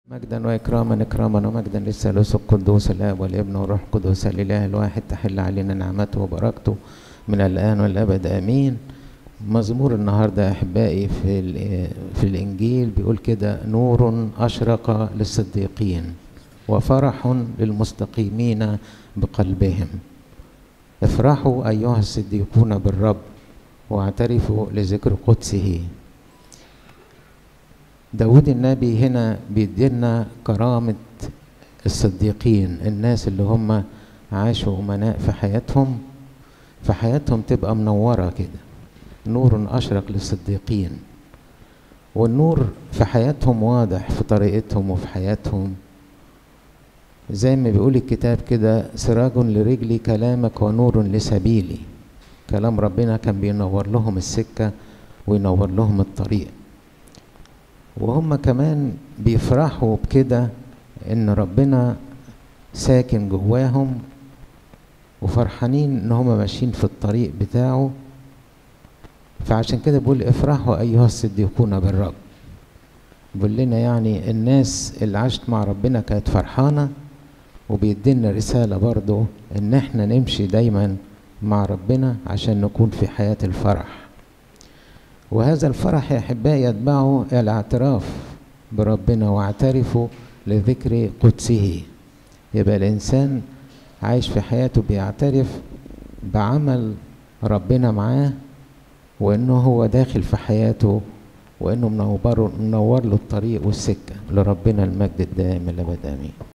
مجدا واكراما اكراما ومجدا للثالوث القدوس الاب والابن والروح القدس الاله الواحد تحل علينا نعمته وبركته من الان والابد امين مزمور النهارده يا احبائي في في الانجيل بيقول كده نور اشرق للصديقين وفرح للمستقيمين بقلبهم افرحوا ايها الصديقون بالرب واعترفوا لذكر قدسه داود النبي هنا بيدينا كرامة الصديقين الناس اللي هم عاشوا أمناء في حياتهم فحياتهم تبقى منورة كده نور أشرق للصديقين والنور في حياتهم واضح في طريقتهم وفي حياتهم زي ما بيقول الكتاب كده سراج لرجلي كلامك ونور لسبيلي كلام ربنا كان بينور لهم السكة وينور لهم الطريق وهم كمان بيفرحوا بكده ان ربنا ساكن جواهم وفرحانين ان هم ماشيين في الطريق بتاعه فعشان كده بيقول افرحوا ايها الصديقون بالرب بيقول لنا يعني الناس اللي عاشت مع ربنا كانت فرحانه وبيدينا رساله برضو ان احنا نمشي دايما مع ربنا عشان نكون في حياه الفرح وهذا الفرح يا احبائي يتبعه الاعتراف بربنا واعترفوا لذكر قدسه يبقى الانسان عايش في حياته بيعترف بعمل ربنا معاه وانه هو داخل في حياته وانه منور منور له الطريق والسكه لربنا المجد الدائم الابد امين